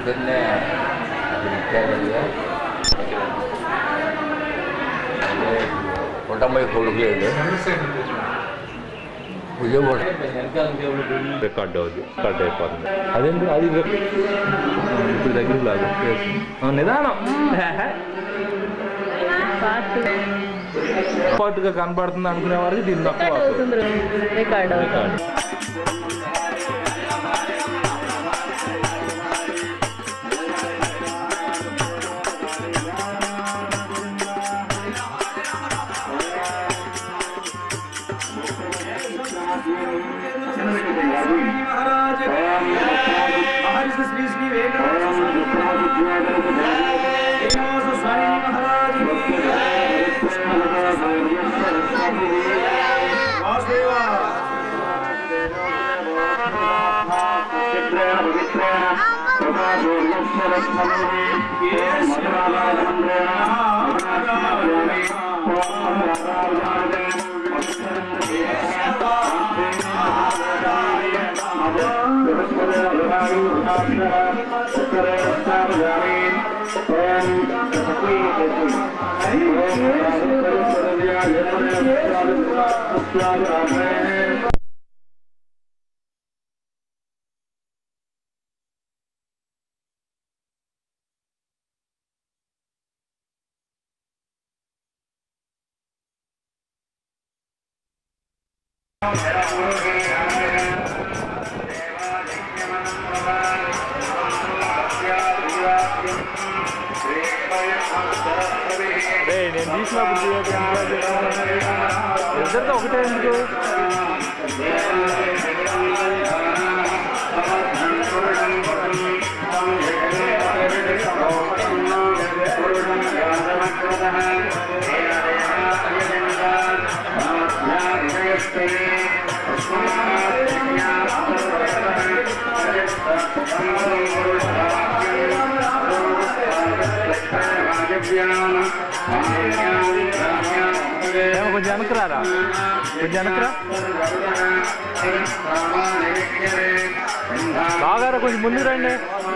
പിന്നെ విద్యార్థిగా కొట్టమ్మాయి కొడుకు లేదు విజయవాడ రికార్డ్ అవుద్ది రికార్డ్ అయిపోతుంది అదేంటి అది రిక- ఇప్పుడు దగ్గర లాగా ఆ, నిదానం పాటుగా కనపడుతుంది అనుకునే వారికి దీన్ని తక్కువ అవుతుంది. రికార్డ్ అవుతుంది రికార్డ్ महर्षि श्री श्री वेंकटेश्वर स्वामी महाराज की वासुदेवा రేయ్, నేను తీసినప్పుడు ఇద్దరితో ఒకటే ఎందుకు ఏమో కొంచెం వెనకరారా కొంచెం వెనకరా బాగారా కొంచెం ముందుకు రండి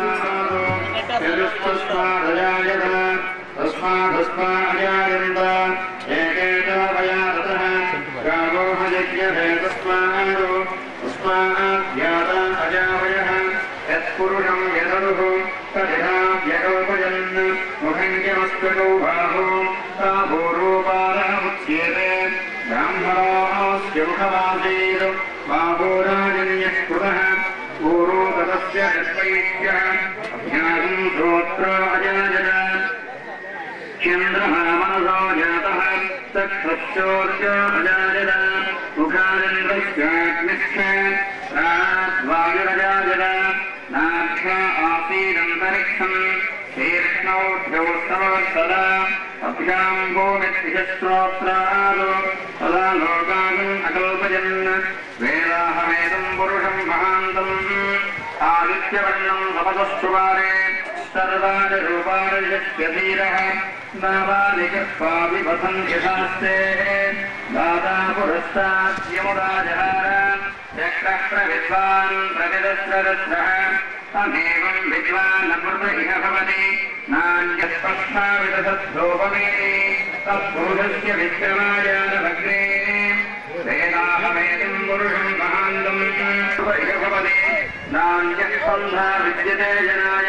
యత్పురుషం యదనుః తదిహా వ్యగోపయన్ ముఖంజమస్కటౌ బాహో తాభూరూపారముచ్యేతే బ్రాహ్మణోऽस्य ముఖమాసీత్ బాహోరాజన్యः కృతः పూర్వो తతस्य యద్వైశ్యः జ్ఞానం శ్రోత్ర అజాజత चन्द्रः मनसो जातः चक्षुश्चोर्य अजाजत मुखानन्दश्चाग्निश्च प्राद्वायुरजाजत नाभ्य आसीदन्तरिक्षम् शीर्ष्णौभ्यौ सदा अभ्याम् भूमिश्रोत्रादो तदा लोकागम् अकल्पयन् वेदाहमेदम् पुरुषम् महान्तम् आदित्यवर्णम् तपसश्चुवारे सर्वाणि रूपाणि यस्य धीरः नावानि कृत्वा विभथन् यथास्ते दाता पुरस्ताद्यमुदाजहार चक्रः प्रविद्वान् प्रविदस्ररस्रः तमेवम् विद्वान् अमृत इह भवति नान्यस्पष्टाविदधोपमेति तत्पुरुषस्य विक्रमायानभग्रे वेदाहमेतिम् पुरुषम् महान्तम् इह भवति नान्यस्पन्धा विद्यते जनाय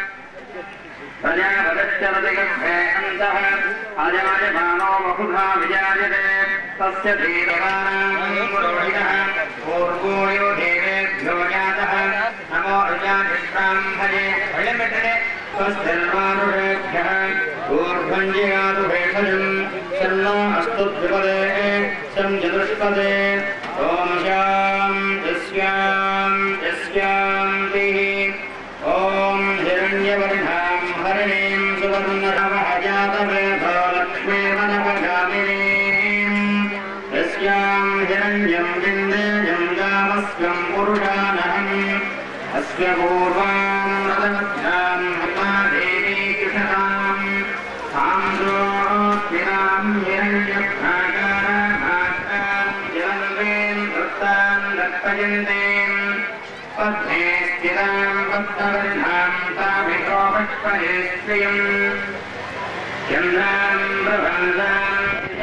प्रजापदश्चरतिगर्भे अन्तः अजायमानो बहुधा विजायते तस्य धीरवानाम् पुरोहितः पूर्वो यो देवेभ्यो जातः नमो अजाधिष्ठाम् भजे भयमिटरे स्वस्तिर्मानुषेभ्यः ऊर्ध्वम् जिगातु भेषजम् शन्नो अस्तु द्विपदे शम् चतुष्पदे ॐ शाम् यस्याम् यस्यान्तिः ॐ हिरण्यवर्णाम् हरिणीम् सुवर्णरवः जातवेधो लक्ष्मीवनपगामिनीम् यस्याम् हिरण्यम् विन्देयम् गावस्वम् पुरुषानहम् अस्य पूर्वाम् रथमध्याम् हमादेवी कृषताम् सान्द्रोऽस्मिनाम् हिरण्यभागाराभागाम् जलन्वेन् वृत्तान् दत्तयन्तीम् पद्मे स्थिराम् पद्मवर्णाम् तामे పరేష్ట్రియం చంద్రాం ప్రభాసాం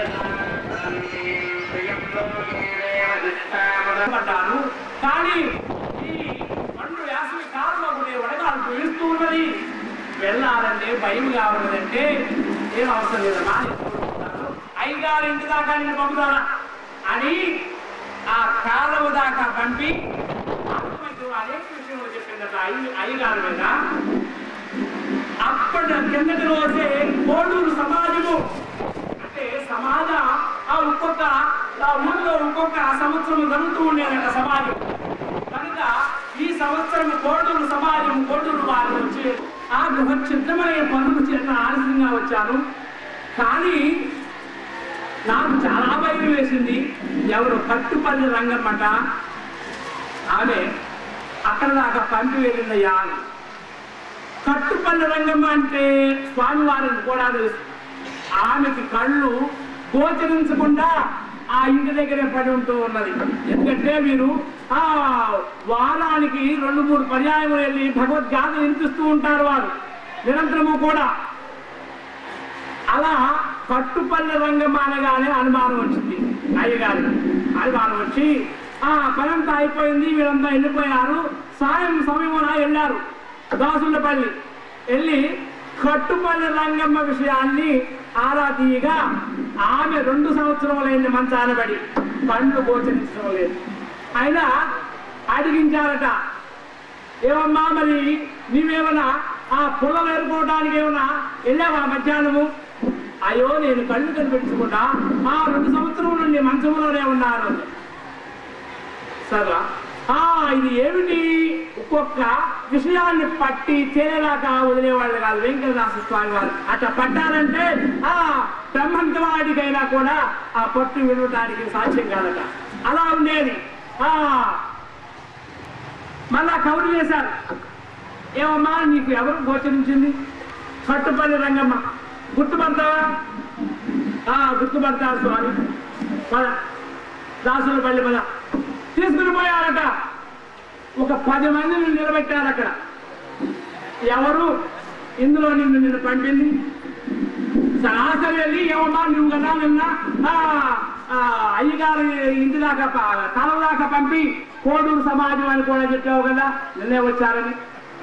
పడ్డాను కానీ ఈ పండు వేసవి కాలంలో ఉండే వడగాలు పీలుస్తూ ఉన్నది వెళ్ళాలంటే భయం కావాలంటే ఏం అవసరం లేదమ్మా అయ్యగారి ఇంటి దాకా నేను పంపుతారా అని ఆ కాలువ దాకా పంపి అప్పుడు అనేక విషయంలో చెప్పిందట అయ్య అయ్యగారి మీద అప్పటి కిందటి రోజే కోడూరు సమాజము అంటే సమాజ ఆ ఒక్కొక్క ఆ ఊళ్ళో ఒక్కొక్క సంవత్సరం జరుగుతూ ఉండేదట సమాజం కనుక ఈ సంవత్సరం కోడూరు సమాజం కోడూరు వారు వచ్చి ఆ గృహ చిత్రమనే పనులు చేత ఆలస్యంగా వచ్చాను కానీ నాకు చాలా భయం వేసింది ఎవరు కట్టుపల్లి రంగమ్మట ఆమె అక్కడ దాకా పంపి వెళ్ళిందయ్యా అని కట్టుపల్లి రంగమ్మ అంటే స్వామివారిని కూడా తెలుసు ఆమెకి కళ్ళు గోచరించకుండా ఆ ఇంటి దగ్గరే పడి ఉంటూ ఉన్నది ఎందుకంటే మీరు ఆ వారానికి రెండు మూడు పర్యాయములు వెళ్ళి భగవద్గీత వినిపిస్తూ ఉంటారు వారు నిరంతరము కూడా అలా కట్టుపల్లి రంగం అనగానే అనుమానం వచ్చింది అయ్యగారు అనుమానం వచ్చి ఆ పనంతా అయిపోయింది వీళ్ళంతా వెళ్ళిపోయారు సాయం సమయంలో వెళ్ళారు దాసులపల్లి వెళ్ళి కట్టుపల్లి రంగమ్మ విషయాన్ని ఆరా తీయగా ఆమె రెండు సంవత్సరములైంది మంచాన పడి పండ్లు గోచరించడం లేదు అయినా అడిగించారట ఏమమ్మా మరి నీవేమన్నా ఆ పుల్లలు ఏరుకోవడానికి ఏమన్నా వెళ్ళావా మధ్యాహ్నము అయ్యో నేను కళ్ళు కనిపించకుండా ఆ రెండు సంవత్సరం నుండి మంచంలోనే ఉన్నాను అంది. సరే ఆ ఇది ఏమిటి ఒక్కొక్క విషయాన్ని పట్టి తేలేలాగా వదిలేవాళ్ళు కాదు వెంకటదాస స్వామి వారు అట్లా పట్టారంటే ఆ బ్రహ్మంతవాడికైనా కూడా ఆ పట్టు విడవటానికి సాధ్యం కాదట అలా ఉండేది ఆ మళ్ళా కౌరు చేశారు ఏమమ్మా నీకు ఎవరు గోచరించింది కట్టుపల్లి రంగమ్మ గుర్తుపడతావా ఆ గుర్తుపడతారు స్వామి పద దాసుల పల్లి పద తీసుకుని పోయారట ఒక పది మందిని నిలబెట్టారు అక్కడ ఎవరు ఇందులో నిన్ను నిన్ను పంపింది సరాసరి వెళ్ళి ఏమమ్మా నువ్వు కదా నిన్న ఆ, ఆ, అయ్యగారి ఇంటి దాకా ప- కాలం దాకా పంపి కోడూరు సమాజం అని కూడా చెప్పావు కదా నిన్నే వచ్చారని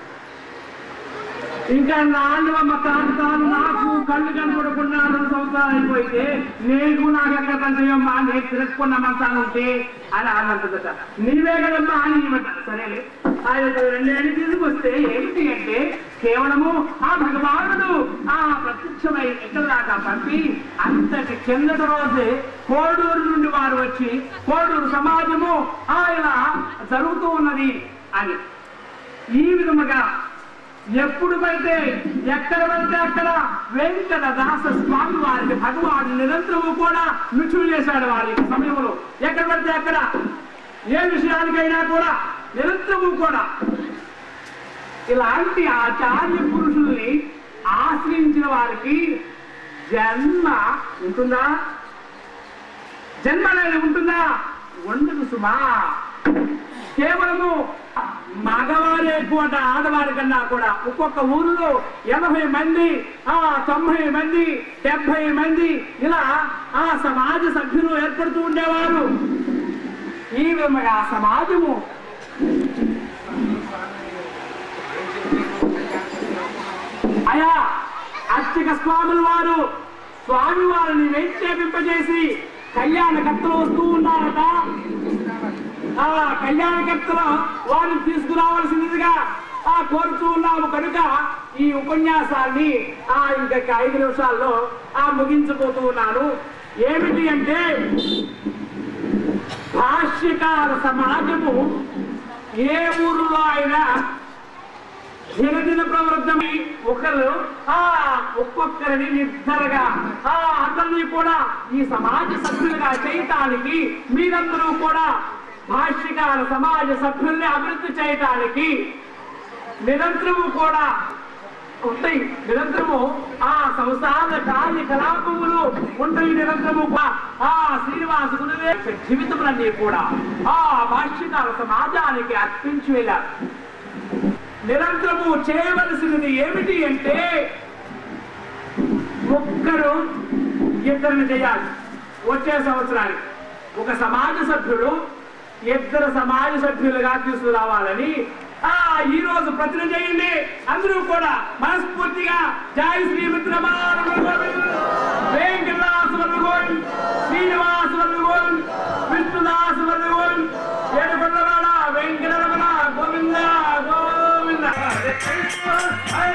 ఇంకా నాన్నమ్మ తాను తాను నాకు కళ్ళు కనపడకుండా రెండు సంవత్సరాలు అయిపోయితే నేను నాకు ఎక్కడ పంచయమ్మా నేను తిరగకుండా మంచాలు ఉంటే అని అనంతదట నీవే కదమ్మా అని ఇవ్వట సరేలే ఆ యొక్క రెండేళ్ళు తీసుకొస్తే ఏమిటి అంటే కేవలము ఆ భగవానుడు ఆ ప్రత్యక్షమై ఎక్కడ దాకా పంపి అంతటి కిందటి రోజే కోడూరు నుండి వారు వచ్చి కోడూరు సమాజము ఆ ఇలా జరుగుతూ ఉన్నది అని ఈ విధముగా ఎప్పుడు పడితే ఎక్కడ పడితే అక్కడ వెంకట దాస స్వామి వారికి భగవాడు నిరంతరము కూడా నుచులు చేశాడు వారి సమయంలో ఎక్కడ పడితే అక్కడ ఏ విషయానికైనా కూడా నిరంతరము కూడా ఇలాంటి ఆచార్య పురుషుల్ని ఆశ్రయించిన వారికి జన్మ ఉంటుందా జన్మ అనేది ఉంటుందా ఉండదు సుమా కేవలము మగవారే ఎక్కువ ఆడవారి కన్నా కూడా ఒక్కొక్క ఊరిలో ఎనభై మంది ఆ తొంభై మంది డెబ్బై మంది ఇలా ఆ సమాజ సభ్యులు ఏర్పడుతూ ఉండేవారు ఈ విధంగా ఆ సమాజము అయా అర్చక స్వాముల వారు స్వామి వారిని వెంచేపింపజేసి కళ్యాణకర్తలు వస్తూ ఉన్నారట ఆ కళ్యాణకర్తలు వారిని తీసుకురావాల్సిందిగా ఆ కోరుతూ ఉన్నాము కనుక ఈ ఉపన్యాసాన్ని ఆ ఇంకొక ఐదు నిమిషాల్లో ఆ ముగించబోతూ ఉన్నాను ఏమిటి అంటే భాష్యకార సమాజము ఏ ఊరిలో అయినా దినదిన ప్రవృద్ధమై ఒకరు ఆ ఒక్కొక్కరిని నిర్ధరగా ఆ అందరినీ కూడా ఈ సమాజ సభ్యులుగా చేయటానికి మీరందరూ కూడా భాష్యకార సమాజ సభ్యుల్ని అభివృద్ధి చేయటానికి నిరంతరము కూడా ఉంటాయి నిరంతరము ఆ సంస్థాన కార్యకలాపములు ఉంటాయి నిరంతరము కూడా. ఆ శ్రీనివాస గురువే జీవితములన్నీ కూడా ఆ భాష్యకార సమాజానికి అర్పించి వెళ్ళారు నిరంతరము చేయవలసినది ఏమిటి అంటే ఒక్కరు ఇద్దరిని చేయాలి వచ్చే సంవత్సరానికి ఒక సమాజ సభ్యుడు ఇద్దరు సమాజ సభ్యులుగా తీసుకురావాలని ఆ ఈ రోజు ప్రతిన చేయండి అందరూ కూడా మనస్ఫూర్తిగా జై శ్రీమిత్ర వెంకటదాస్ వర్గోల్ శ్రీనివాస్ వర్గోల్ విష్ణుదాస్ వర్గోల్ ఏడుకొండవాడ వెంకటరమణ గోవింద గోవింద హరే కృష్ణ హరే